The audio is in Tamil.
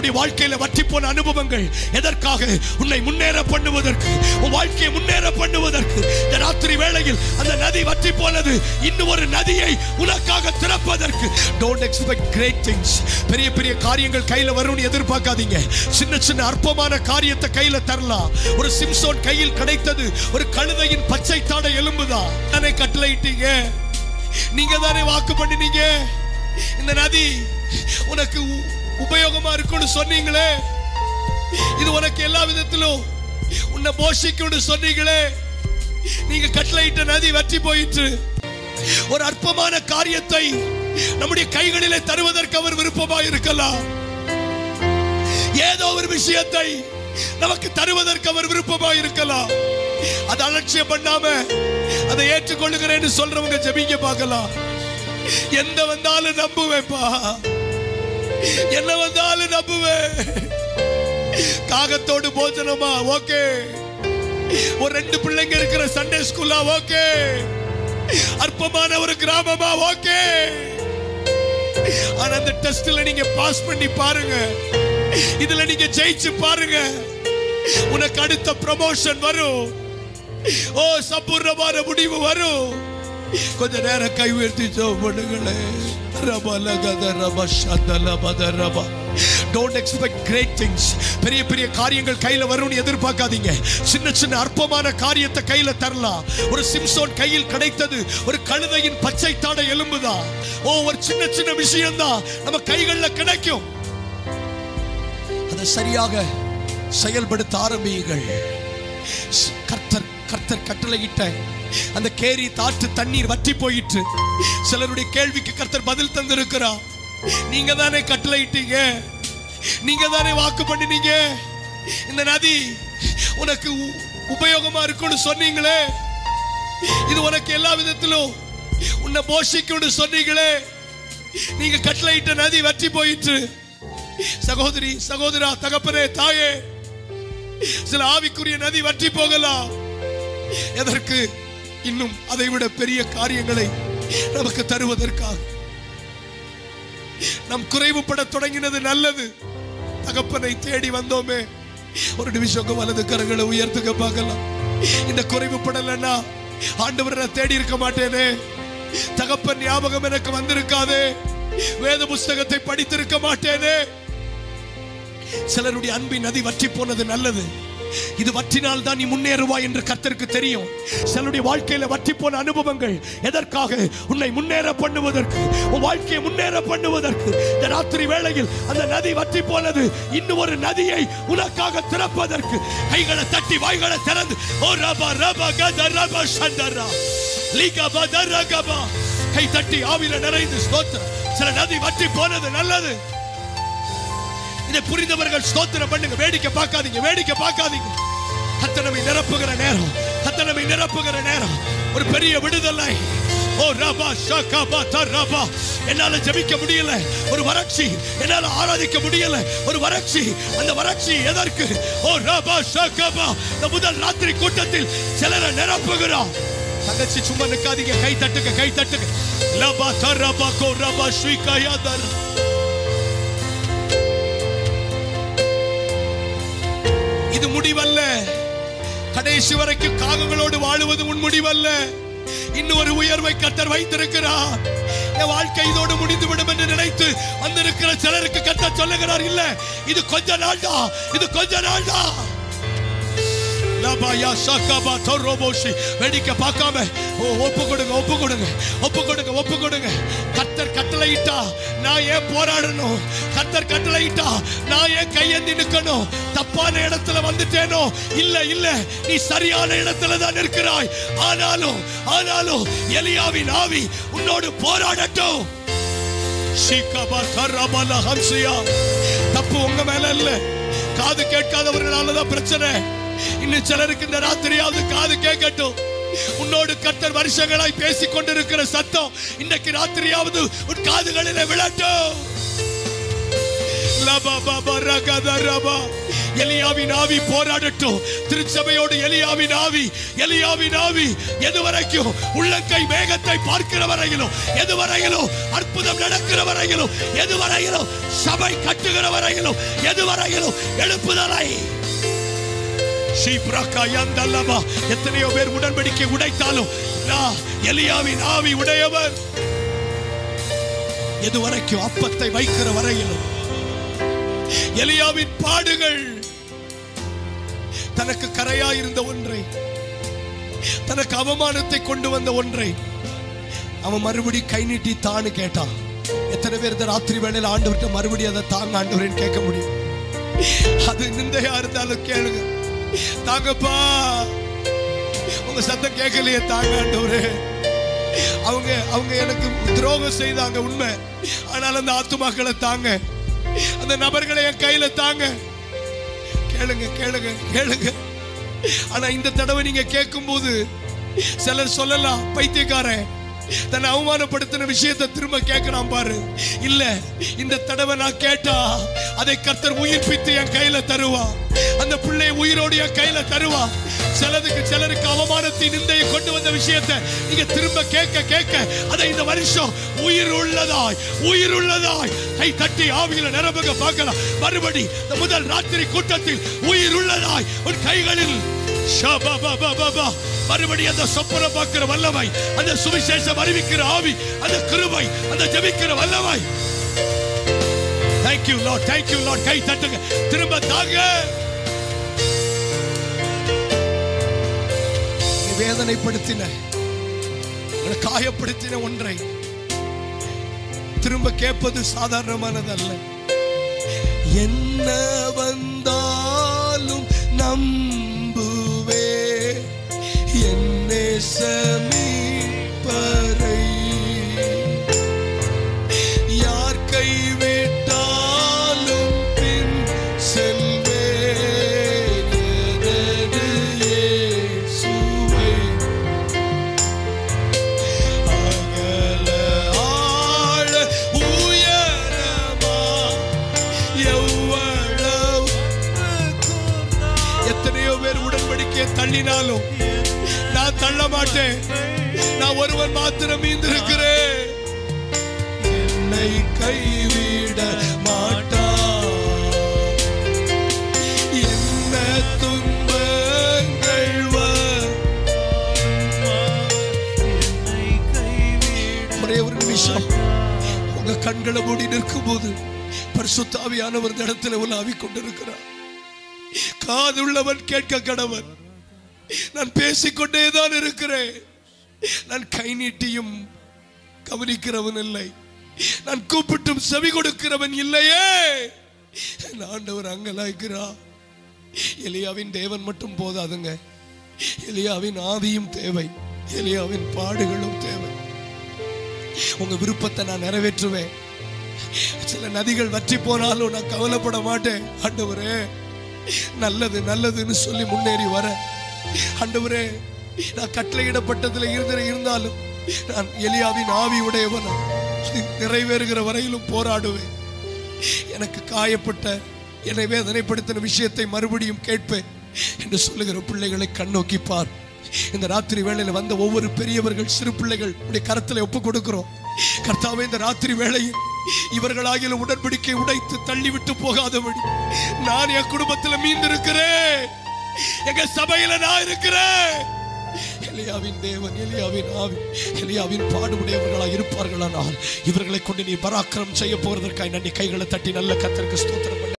சிலருடைய வாழ்க்கையில வற்றி போன அனுபவங்கள் எதற்காக உன்னை முன்னேற பண்ணுவதற்கு உன் வாழ்க்கையை முன்னேற பண்ணுவதற்கு இந்த ராத்திரி வேளையில் அந்த நதி வற்றி போனது இன்னும் ஒரு நதியை உனக்காக திறப்பதற்கு டோன்ட் எக்ஸ்பெக்ட் கிரேட் திங்ஸ் பெரிய பெரிய காரியங்கள் கையில வரும்னு எதிர்பார்க்காதீங்க சின்ன சின்ன அற்பமான காரியத்தை கையில தரலாம் ஒரு சிம்சோன் கையில் கிடைத்தது ஒரு கழுதையின் பச்சை தாடை எலும்புதான் தானே கட்டளையிட்டீங்க நீங்க தானே வாக்கு பண்ணினீங்க இந்த நதி உனக்கு உ- உபயோகமா இருக்கும்னு சொன்னீங்களே இது உனக்கு எல்லா விதத்திலும் உன்னை போஷிக்கும்னு சொன்னீங்களே நீங்க கட்டளையிட்ட நதி வற்றி போயிற்று ஒரு அற்பமான காரியத்தை நம்முடைய கைகளிலே தருவதற்கு அவர் விருப்பமாக இருக்கலாம் ஏதோ ஒரு விஷயத்தை நமக்கு தருவதற்கு அவர் விருப்பமாக இருக்கலாம் அதை அலட்சியம் பண்ணாம அதை ஏற்றுக்கொள்ளுகிறேன்னு சொல்றவங்க ஜெபிக்க பார்க்கலாம் எந்த வந்தாலும் நம்புவேப்பா என்ன வந்தாலும் நம்புவேன் காகத்தோடு போஜனமா ஓகே ஒரு ரெண்டு பிள்ளைங்க இருக்கிற சண்டே ஸ்கூலா ஓகே அற்பமான ஒரு கிராமமா ஓகே ஆனா அந்த டெஸ்ட்ல நீங்க பாஸ் பண்ணி பாருங்க இதுல நீங்க ஜெயிச்சு பாருங்க உனக்கு அடுத்த ப்ரமோஷன் வரும் ஓ சம்பூர்ணமான முடிவு வரும் கொஞ்ச நேரம் கை உயர்த்தி ஜெபம் பண்ணுங்களே ரபா லகத ரபா ஷதல பத ரபா டோன்ட் எக்ஸ்பெக்ட் கிரேட் திங்ஸ் பெரிய பெரிய காரியங்கள் கையில வரும்னு எதிர்பார்க்காதீங்க சின்ன சின்ன அற்பமான காரியத்தை கையில தரலாம் ஒரு சிம்சோன் கையில் கிடைத்தது ஒரு கழுதையின் பச்சை தாடை எலும்புதான் ஓ ஒரு சின்ன சின்ன விஷயம்தான் நம்ம கைகள்ல கிடைக்கும் அதை சரியாக செயல்படுத்த ஆரம்பியுங்கள் ஸ்- கர்த்தர் கர்த்தர் கட்டளையிட்ட அந்த கேரி தாற்று தண்ணீர் வற்றி போயிற்று சிலருடைய கேள்விக்கு கர்த்தர் பதில் தந்திருக்கிறார் நீங்க தானே கட்டளையிட்டீங்க நீங்க தானே வாக்கு பண்ணினீங்க இந்த நதி உனக்கு உ- உபயோகமா இருக்கும்னு சொன்னீங்களே இது உனக்கு எல்லா விதத்திலும் உன்னை போஷிக்கும்னு சொன்னீங்களே நீங்க கட்டளையிட்ட நதி வற்றி போயிற்று சகோதரி சகோதரா தகப்பனே தாயே சில ஆவிக்குரிய நதி வற்றி போகலாம் எதற்கு இன்னும் அதை விட பெரிய காரியங்களை நமக்கு தருவதற்காக நம் குறைவுபட தொடங்கினது நல்லது தகப்பனை தேடி வந்தோமே ஒரு நிமிஷம் வலது கரங்களை உயர்த்துக்க பார்க்கலாம் இந்த குறைவுபடலைன்னா ஆண்டவரை நான் தேடி இருக்க மாட்டேனே தகப்பன் ஞாபகம் எனக்கு வந்திருக்காதே வேத புஸ்தகத்தை படித்திருக்க மாட்டேனே சிலருடைய அன்பின் நதி வற்றி போனது நல்லது இது வற்றினால் தான் நீ முன்னேறுவாய் என்று கர்த்தருக்கு தெரியும் சிலருடைய வாழ்க்கையில வற்றி போன அனுபவங்கள் எதற்காக உன்னை முன்னேற பண்ணுவதற்கு உன் வாழ்க்கையை முன்னேற பண்ணுவதற்கு இந்த ராத்திரி வேளையில் அந்த நதி வற்றி போனது இன்னும் ஒரு நதியை உனக்காக திறப்பதற்கு கைகளை தட்டி வாய்களை திறந்து ஓ ரபா ரபா கத ரபா சந்தரா லீகா பத ரகபா கை தட்டி ஆவில நிறைந்து ஸ்தோத்திரம் சில நதி வற்றி போனது நல்லது இதை புரிந்தவர்கள் ஸ்தோத்திரம் பண்ணுங்க வேடிக்கை பார்க்காதீங்க வேடிக்கை பார்க்காதீங்க கத்தனமை நிரப்புகிற நேரம் கத்தனமை நிரப்புகிற நேரம் ஒரு பெரிய விடுதலை ஓ ரபா ஷகபா தரபா என்னால ஜெபிக்க முடியல ஒரு வறட்சி என்னால ஆராதிக்க முடியல ஒரு வறட்சி அந்த வறட்சி எதற்கு ஓ ரபா ஷகபா இந்த முதல் ராத்திரி கூட்டத்தில் சிலரை நிரப்புகிறோம் தங்கச்சி சும்மா நிக்காதீங்க கை தட்டுங்க கை தட்டுங்க லபா தரபா கோ ரபா ஸ்ரீகாயா தர இது முடிவல்ல கடைசி வரைக்கும் காகங்களோடு வாழுவது உன் முடிவல்ல இன்னும் ஒரு உயர்வை கத்தர் வைத்திருக்கிறார் என் வாழ்க்கை இதோடு முடிந்து விடும் என்று நினைத்து வந்திருக்கிற சிலருக்கு கத்தர் சொல்லுகிறார் இல்ல இது கொஞ்ச நாள் தான் இது கொஞ்ச நாள் தான் லபாயா சகபா தரோபோஷி வேடிக்கை பார்க்காம ஓ ஒப்பு கொடுங்க ஒப்பு கொடுங்க ஒப்பு கொடுங்க ஒப்பு கொடுங்க கத்தர் கட்டளையிட்டா நான் ஏன் போராடணும் கத்தர் கட்டளையிட்டா நான் ஏன் கையேந்தி நிக்கணும் தப்பான இடத்துல வந்துட்டேனோ இல்ல இல்ல நீ சரியான இடத்துல தான் இருக்கிறாய் ஆனாலும் ஆனாலும் எலியாவின் ஆவி உன்னோடு போராடட்டும் சீக்கபா கரபல ஹம்சியா தப்பு உங்க மேல இல்ல காது கேட்காதவர்களால தான் பிரச்சனை இன்னும் சிலருக்கு இந்த ராத்திரியாவது காது கேட்கட்டும் உன்னோடு கர்த்தர் வருஷங்களாய் பேசிக் கொண்டிருக்கிற சத்தம் இன்னைக்கு ராத்திரியாவது உன் காதுகளிலே விழட்டும் லபா பாபா ரகத ரபா எலியாவின் ஆவி போராடட்டும் திருச்சபையோடு எலியாவின் ஆவி எலியாவின் ஆவி எதுவரைக்கும் உள்ளங்கை மேகத்தை பார்க்கிற வரையிலும் எதுவரையிலும் அற்புதம் நடக்கிற வரையிலும் எதுவரையிலும் சபை கட்டுகிற வரையிலும் எதுவரையிலும் எழுப்புதலை ஷீப்ராக்கா யந்தல்லமா. எத்தனையோ பேர் உடன்படிக்கை உடைத்தாலும் நான் எலியாவின் ஆவி உடையவர் எதுவரைக்கும் அப்பத்தை வைக்கிற வரையிலும் எலியாவின் பாடுகள் தனக்கு கரையா இருந்த ஒன்றை தனக்கு அவமானத்தை கொண்டு வந்த ஒன்றை அவன் மறுபடி கை நீட்டி தான்னு கேட்டான் எத்தனை பேர் இந்த ராத்திரி வேளையில ஆண்டவர்கிட்ட மறுபடியும் அதை தாங்க ஆண்டவரேன்னு கேட்க முடியும் அது நிந்தையா இருந்தாலும் கேளுங்க தாங்கப்பா உங்க சத்தம் கேட்கலையே தாங்க ஆண்டவரே அவங்க அவங்க எனக்கு துரோகம் செய்தாங்க உண்மை ஆனால் அந்த ஆத்துமாக்களை தாங்க அந்த நபர்களை என் கையில தாங்க கேளுங்க கேளுங்க கேளுங்க ஆனா இந்த தடவை நீங்க கேட்கும்போது சிலர் சொல்லலாம் பைத்தியக்காரன் தன்னை அவமானப்படுத்தின விஷயத்தை திரும்ப கேட்கலாம் பாரு இல்ல இந்த தடவை நான் கேட்டா அதை கர்த்தர் உயிர்ப்பித்து என் கையில தருவா அந்த பிள்ளையை உயிரோடு என் கையில தருவா சிலருக்கு சிலருக்கு அவமானத்தை நிந்தையை கொண்டு வந்த விஷயத்தை நீங்க திரும்ப கேட்க கேட்க அதை இந்த வருஷம் உயிர் உள்ளதாய் உயிர் உள்ளதாய் கை தட்டி ஆவியில நிரம்புக பார்க்கலாம் மறுபடி இந்த முதல் ராத்திரி கூட்டத்தில் உயிர் உள்ளதாய் உன் கைகளில் ஷபபபபப. மறுபடி அந்த சொப்பன பார்க்கிற வல்லமை அந்த சுவிசேஷம் அறிவிக்கிற ஆவி அந்த கிருபை அந்த ஜெபிக்கிற வல்லமை தேங்க்யூ லார்ட் தேங்க்யூ லார்ட் கை தட்டுங்க திரும்ப தாங்க நீ வேதனைப்படுத்தின உங்களை காயப்படுத்தின ஒன்றை திரும்ப கேட்பது சாதாரணமானதல்ல என்ன வந்தாலும் நம்புவே என்னே சமீபரை யார் கைவிட்டாலும் பின் செல்வேன் எனது இயேசுவை அகல ஆழ உயரமா எவ்வளவு எத்தனையோ பேர் உடன்படிக்கையை தள்ளினாலும் நான் தள்ள மாட்டேன் நான் ஒருவன் மாத்திரம் மீந்திருக்கிறேன் என்னை கைவிட மாட்டா என்ன துன்பங்கள் வ- ஒரே ஒரு நிமிஷம் உங்க கண்களை மூடி நிற்கும் போது பரிசுத்தாவியானவர் இந்த இடத்துல உலாவி கொண்டிருக்கிறார் காது உள்ளவன் கேட்க கடவன் நான் பேசிக்கொண்டே தான் இருக்கிறேன் நான் கை நீட்டியும் கவனிக்கிறவன் இல்லை நான் கூப்பிட்டும் செவி கொடுக்கிறவன் இல்லையே என் ஆண்டவர் அங்கலாய்க்கிறா எலியாவின் தேவன் மட்டும் போதாதுங்க எலியாவின் ஆவியும் தேவை எலியாவின் பாடுகளும் தேவை உங்க விருப்பத்தை நான் நிறைவேற்றுவேன் சில நதிகள் வற்றி போனாலும் நான் கவலைப்பட மாட்டேன் ஆண்டவரே நல்லது நல்லதுன்னு சொல்லி முன்னேறி வர ஆண்டவரே நான் கட்டளையிடப்பட்டதுல இருந்த இருந்தாலும் நான் எலியாவின் ஆவி உடையவன் அது நிறைவேறுகிற வரையிலும் போராடுவேன் எனக்கு காயப்பட்ட என்னை வேதனைப்படுத்தின விஷயத்தை மறுபடியும் கேட்பேன் என்று சொல்லுகிற பிள்ளைகளை கண்ணோக்கி பார் இந்த ராத்திரி வேளையில வந்த ஒவ்வொரு பெரியவர்கள் சிறு பிள்ளைகள் உடைய கரத்துல ஒப்பு கொடுக்கிறோம் கர்த்தாவே இந்த ராத்திரி வேளையில் இவர்களாகிய உடன்படிக்கை உடைத்து தள்ளிவிட்டு போகாதபடி நான் என் குடும்பத்துல மீந்திருக்கிறேன் எங்க சபையில நான் இருக்கிறேன் எலியாவின் தேவன் எலியாவின் ஆவி எலியாவின் பாடுபுடையவர்களாக இருப்பார்களானால் இவர்களை கொண்டு நீ பராக்கிரம் செய்ய போறதற்காய் நன்றி கைகளை தட்டி நல்ல கத்தருக்கு ஸ்தோத்திரம் பண்ணு.